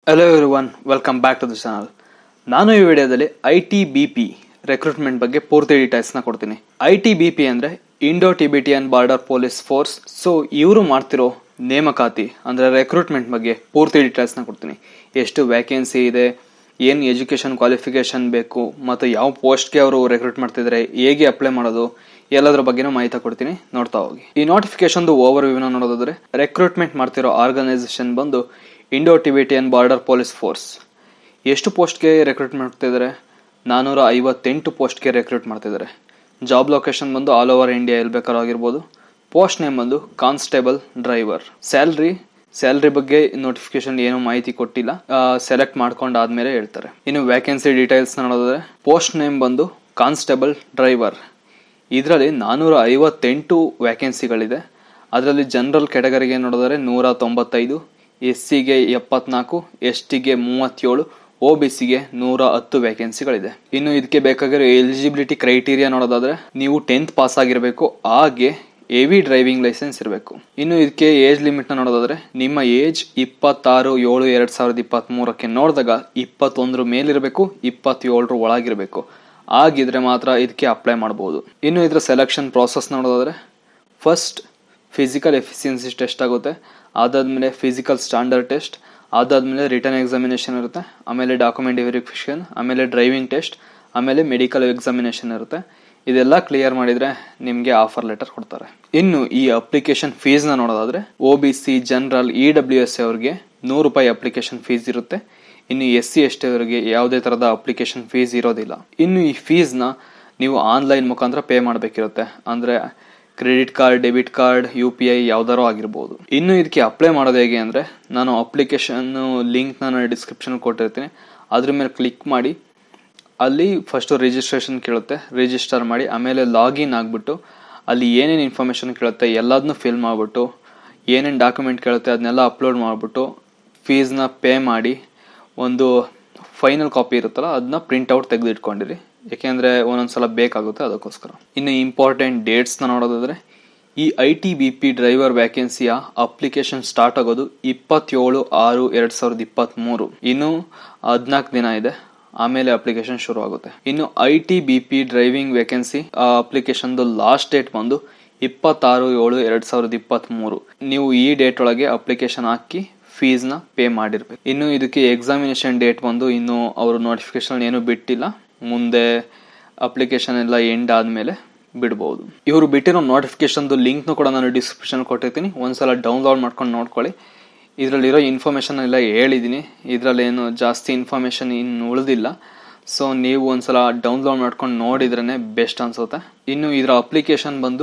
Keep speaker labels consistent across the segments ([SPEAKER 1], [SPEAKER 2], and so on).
[SPEAKER 1] hello everyone welcome back to the channel ನಾನು ಈ ವಿಡಿಯೋದಲ್ಲಿ I T B P recruitment ಬಗ್ಗೆ ಪೂರ್ತಿ ಡೀಟೇಲ್ಸ್ನ ಕೊಡ್ತೀನಿ ಐ ಟಿ ಬಿ ಪಿ ಅಂದರೆ Indo Tibetan border police force so ಇವರು ಮಾಡ್ತಿರೋ ನೇಮಕಾತಿ ಅಂದರೆ ರೆಕ್ರೂಟ್ಮೆಂಟ್ ಬಗ್ಗೆ ಪೂರ್ತಿ ಡೀಟೇಲ್ಸ್ನ ಕೊಡ್ತೀನಿ ಎಷ್ಟು ವ್ಯಾಕೆನ್ಸಿ ಇದೆ ಏನು ಎಜುಕೇಷನ್ ಕ್ವಾಲಿಫಿಕೇಶನ್ ಬೇಕು ಮತ್ತು ಯಾವ ಪೋಸ್ಟ್ಗೆ ಅವರು ರೆಕ್ರೂಟ್ ಮಾಡ್ತಿದ್ದಾರೆ ಹೇಗೆ ಅಪ್ಲೈ ಮಾಡೋದು ಎಲ್ಲದರ ಬಗ್ಗೆನೂ ಮಾಹಿತಿ ಕೊಡ್ತೀನಿ ನೋಡ್ತಾ ಹೋಗಿ ಈ ನೋಟಿಫಿಕೇಶನ್ದು ಓವರ್ ವ್ಯೂನ ನೋಡೋದಾದ್ರೆ ರೆಕ್ರೂಟ್ಮೆಂಟ್ ಮಾಡ್ತಿರೋ ಆರ್ಗನೈಸೇಷನ್ ಬಂದು Indo Tibetan border police force ಎಷ್ಟು ಪೋಸ್ಟ್ಗೆ ರೆಕ್ರೂಟ್ ಮಾಡ್ತಿದ್ದಾರೆ ನಾನೂರ ಐವತ್ತೆಂಟು ಪೋಸ್ಟ್ಗೆ ರೆಕ್ರೂಟ್ ಮಾಡ್ತಿದ್ದಾರೆ ಜಾಬ್ ಲೊಕೇಶನ್ ಬಂದು ಆಲ್ ಓವರ್ ಇಂಡಿಯಾ ಎಲ್ಲಿ ಬೇಕಾದ್ರೂ ಆಗಿರ್ಬೋದು ಪೋಸ್ಟ್ ನೇಮ್ ಬಂದು ಕಾನ್ಸ್ಟೇಬಲ್ ಡ್ರೈವರ್ ಸ್ಯಾಲ್ರಿ ಸ್ಯಾಲ್ರಿ ಬಗ್ಗೆ ನೋಟಿಫಿಕೇಶನ್ ಏನು ಮಾಹಿತಿ ಕೊಟ್ಟಿಲ್ಲ ಸೆಲೆಕ್ಟ್ ಮಾಡ್ಕೊಂಡಾದ್ಮೇಲೆ ಹೇಳ್ತಾರೆ ಇನ್ನು ವ್ಯಾಕೆನ್ಸಿ ಡೀಟೇಲ್ಸ್ ನೋಡೋದಾದ್ರೆ ಪೋಸ್ಟ್ ನೇಮ್ ಬಂದು ಕಾನ್ಸ್ಟೇಬಲ್ ಡ್ರೈವರ್ ಇದರಲ್ಲಿ ನಾನೂರ ಐವತ್ತೆಂಟು ವ್ಯಾಕೆನ್ಸಿಗಳಿದೆ ಅದರಲ್ಲಿ ಜನರಲ್ ಕೆಟಗರಿಗೆ ನೋಡಿದರೆ ನೂರ ತೊಂಬತ್ತೈದು ಎಸ್ ಸಿಗೆ ಎಪ್ಪತ್ನಾಲ್ಕು ಎಸ್ ಟಿಗೆ ಮೂವತ್ತೇಳು ಒ ಬಿ ಸಿಗೆ ನೂರ ಹತ್ತು ವ್ಯಾಕೆನ್ಸಿಗಳಿದೆ ಇನ್ನು ಇದಕ್ಕೆ ಬೇಕಾಗಿರೋ ಎಲಿಜಿಬಿಲಿಟಿ ಕ್ರೈಟೀರಿಯಾ ನೋಡೋದಾದ್ರೆ ನೀವು ಟೆಂತ್ ಪಾಸ್ ಆಗಿರಬೇಕು ಹಾಗೆ ಎವಿ ಡ್ರೈವಿಂಗ್ ಲೈಸೆನ್ಸ್ ಇರಬೇಕು ಇನ್ನು ಇದಕ್ಕೆ ಏಜ್ ಲಿಮಿಟ್ನ ನೋಡೋದಾದ್ರೆ ನಿಮ್ಮ ಏಜ್ ಇಪ್ಪತ್ತಾರು ಏಳು ಎರಡ್ ಸಾವಿರದ ಇಪ್ಪತ್ತ್ ಮೂರಕ್ಕೆ ನೋಡಿದಾಗ ಇಪ್ಪತ್ತೊಂದರ ಮೇಲಿರಬೇಕು ಇಪ್ಪತ್ತೇಳರ ಒಳಗಿರಬೇಕು ಆಗಿದ್ರೆ ಮಾತ್ರ ಇದಕ್ಕೆ ಅಪ್ಲೈ ಮಾಡಬಹುದು ಇನ್ನು ಇದರ ಸೆಲೆಕ್ಷನ್ ಪ್ರಾಸೆಸ್ ನೋಡೋದಾದ್ರೆ ಫಸ್ಟ್ ಫಿಸಿಕಲ್ ಎಫಿಷಿಯನ್ಸಿ ಟೆಸ್ಟ್ ಆಗುತ್ತೆ ಅದಾದ್ಮೇಲೆ ಫಿಸಿಕಲ್ ಸ್ಟ್ಯಾಂಡರ್ಡ್ ಟೆಸ್ಟ್ ಅದಾದ್ಮೇಲೆ ರಿಟರ್ನ್ ಎಕ್ಸಾಮಿನೇಷನ್ ಇರುತ್ತೆ ಆಮೇಲೆ ಡಾಕ್ಯುಮೆಂಟ್ ವೆರಿಫಿಕೇಶನ್ ಆಮೇಲೆ ಡ್ರೈವಿಂಗ್ ಟೆಸ್ಟ್ ಆಮೇಲೆ ಮೆಡಿಕಲ್ ಎಕ್ಸಾಮಿನೇಷನ್ ಇರುತ್ತೆ ಇದೆಲ್ಲ ಕ್ಲಿಯರ್ ಮಾಡಿದ್ರೆ ನಿಮಗೆ ಆಫರ್ ಲೆಟರ್ ಕೊಡ್ತಾರೆ ಇನ್ನು ಈ ಅಪ್ಲಿಕೇಶನ್ ಫೀಸ್ನ ನೋಡೋದಾದ್ರೆ O B C general E W S ಅವರಿಗೆ ನೂರು ರೂಪಾಯಿ ಅಪ್ಲಿಕೇಶನ್ ಫೀಸ್ ಇರುತ್ತೆ ಇನ್ನು ಎಸ್ ಸಿ ಎಸ್ ಟಿ ಅವರಿಗೆ ಯಾವುದೇ ತರದ ಅಪ್ಲಿಕೇಶನ್ ಫೀಸ್ ಇರೋದಿಲ್ಲ ಇನ್ನು ಈ ಫೀಸ್ನ ನೀವು ಆನ್ಲೈನ್ ಮುಖಾಂತರ ಪೇ ಮಾಡಬೇಕಿರುತ್ತೆ ಅಂದ್ರೆ credit card debit card U P I ಯಾವ್ದಾರೋ ಆಗಿರ್ಬೋದು ಇನ್ನು ಇದಕ್ಕೆ ಅಪ್ಲೈ ಮಾಡೋದು ಹೇಗೆ ಅಂದರೆ ನಾನು ಅಪ್ಲಿಕೇಶನ್ ಲಿಂಕ್ ನಾನು ಡಿಸ್ಕ್ರಿಪ್ಷನ್ ಕೊಟ್ಟಿರ್ತೀನಿ ಅದ್ರ ಮೇಲೆ ಕ್ಲಿಕ್ ಮಾಡಿ ಅಲ್ಲಿ ಫಸ್ಟು ರಿಜಿಸ್ಟ್ರೇಷನ್ ಕೇಳುತ್ತೆ ರಿಜಿಸ್ಟರ್ ಮಾಡಿ ಆಮೇಲೆ ಲಾಗಿನ್ ಆಗಿಬಿಟ್ಟು ಅಲ್ಲಿ ಏನೇನು ಇನ್ಫಾರ್ಮೇಷನ್ ಕೇಳುತ್ತೆ ಎಲ್ಲದನ್ನೂ ಫಿಲ್ ಮಾಡಿಬಿಟ್ಟು ಏನೇನು ಡಾಕ್ಯುಮೆಂಟ್ ಕೇಳುತ್ತೆ ಅದನ್ನೆಲ್ಲ ಅಪ್ಲೋಡ್ ಮಾಡಿಬಿಟ್ಟು ಫೀಸ್ನ ಪೇ ಮಾಡಿ ಒಂದು ಫೈನಲ್ ಕಾಪಿ ಇರುತ್ತಲ್ಲ ಅದನ್ನ ಪ್ರಿಂಟ್ಔಟ್ ತೆಗೆದು ಇಟ್ಕೊಂಡಿರಿ ಯಾಕೆಂದರೆ ಒಂದೊಂದ್ಸಲ ಬೇಕಾಗುತ್ತೆ ಅದಕ್ಕೋಸ್ಕರ ಇನ್ನು ಇಂಪಾರ್ಟೆಂಟ್ ಡೇಟ್ಸ್ನ ನೋಡೋದಾದ್ರೆ ಈ I T B P driver ವ್ಯಾಕೆನ್ಸಿಯ ಅಪ್ಲಿಕೇಶನ್ ಸ್ಟಾರ್ಟ್ ಆಗೋದು ಇಪ್ಪತ್ತೇಳು ಆರು ಎರಡ್ ಸಾವಿರದ ಇಪ್ಪತ್ತ್ ಮೂರು ಇನ್ನು ಹದಿನಾಲ್ಕು ದಿನ ಇದೆ ಆಮೇಲೆ ಅಪ್ಲಿಕೇಶನ್ ಶುರು ಆಗುತ್ತೆ ಇನ್ನು I T B P driving vacancy application last date ಬಂದು ಇಪ್ಪತ್ತಾರು ಏಳು ಎರಡ್ ಸಾವಿರದ ಇಪ್ಪತ್ತ್ ಮೂರು ನೀವು ಈ ಡೇಟ್ ಒಳಗೆ ಅಪ್ಲಿಕೇಶನ್ ಹಾಕಿ ಫೀಸ್ ನ ಪೇ ಮಾಡಿರ್ಬೇಕು ಇನ್ನು ಇದಕ್ಕೆ ಎಕ್ಸಾಮಿನೇಷನ್ ಡೇಟ್ ಬಂದು ಇನ್ನು ಅವರು ನೋಟಿಫಿಕೇಶನ್ ಏನು ಬಿಟ್ಟಿಲ್ಲ ಮುಂದೆ ಅಪ್ಲಿಕೇಶನ್ ಎಲ್ಲ ಎಂಡ್ ಆದ್ಮೇಲೆ ಬಿಡ್ಬೋದು ಇವರು ಬಿಟ್ಟಿರೋ ನೋಟಿಫಿಕೇಶನ್ದು ಲಿಂಕ್ನು ಕೂಡ ನಾನು ಡಿಸ್ಕ್ರಿಪ್ಷನ್ ಕೊಟ್ಟಿರ್ತೀನಿ ಒಂದ್ಸಲ ಡೌನ್ಲೋಡ್ ಮಾಡ್ಕೊಂಡು ನೋಡ್ಕೊಳ್ಳಿ ಇದರಲ್ಲಿರೋ ಇನ್ಫಾರ್ಮೇಷನ್ ಎಲ್ಲ ಹೇಳಿದ್ದೀನಿ ಇದರಲ್ಲಿ ಏನು ಜಾಸ್ತಿ ಇನ್ಫಾರ್ಮೇಷನ್ ಇನ್ನು ಉಳಿದಿಲ್ಲ ಸೊ ನೀವು ಒಂದ್ಸಲ ಡೌನ್ಲೋಡ್ ಮಾಡ್ಕೊಂಡು ನೋಡಿದ್ರೇ ಬೆಸ್ಟ್ ಅನ್ಸುತ್ತೆ ಇನ್ನು ಇದರ ಅಪ್ಲಿಕೇಶನ್ ಬಂದು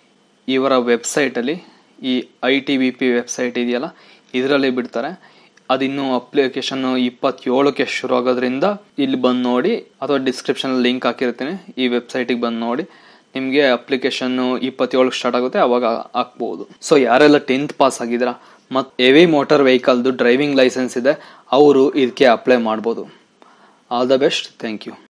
[SPEAKER 1] ಇವರ ವೆಬ್ಸೈಟಲ್ಲಿ ಈ I T B P website ಇದೆಯಲ್ಲ ಇದರಲ್ಲಿ ಬಿಡ್ತಾರೆ ಅದಿನ್ನು ಅಪ್ಲಿಕೇಶನ್ ಇಪ್ಪತ್ತೇಳಕ್ಕೆ ಶುರು ಆಗೋದ್ರಿಂದ ಇಲ್ಲಿ ಬಂದು ನೋಡಿ ಅಥವಾ ಡಿಸ್ಕ್ರಿಪ್ಷನ್ ಲಿಂಕ್ ಹಾಕಿರ್ತೀನಿ ಈ ವೆಬ್ಸೈಟಿಗೆ ಬಂದು ನೋಡಿ ನಿಮಗೆ ಅಪ್ಲಿಕೇಶನ್ ಇಪ್ಪತ್ತೇಳಕ್ಕೆ ಸ್ಟಾರ್ಟ್ ಆಗುತ್ತೆ ಅವಾಗ ಹಾಕ್ಬೋದು ಸೊ ಯಾರೆಲ್ಲ ಟೆಂತ್ ಪಾಸ್ ಆಗಿದ್ರ ಮತ್ತು ಹೆವಿ ಮೋಟಾರ್ ವೆಹಿಕಲ್ದು ಡ್ರೈವಿಂಗ್ ಲೈಸೆನ್ಸ್ ಇದೆ ಅವರು ಇದಕ್ಕೆ ಅಪ್ಲೈ ಮಾಡ್ಬೋದು all the best thank you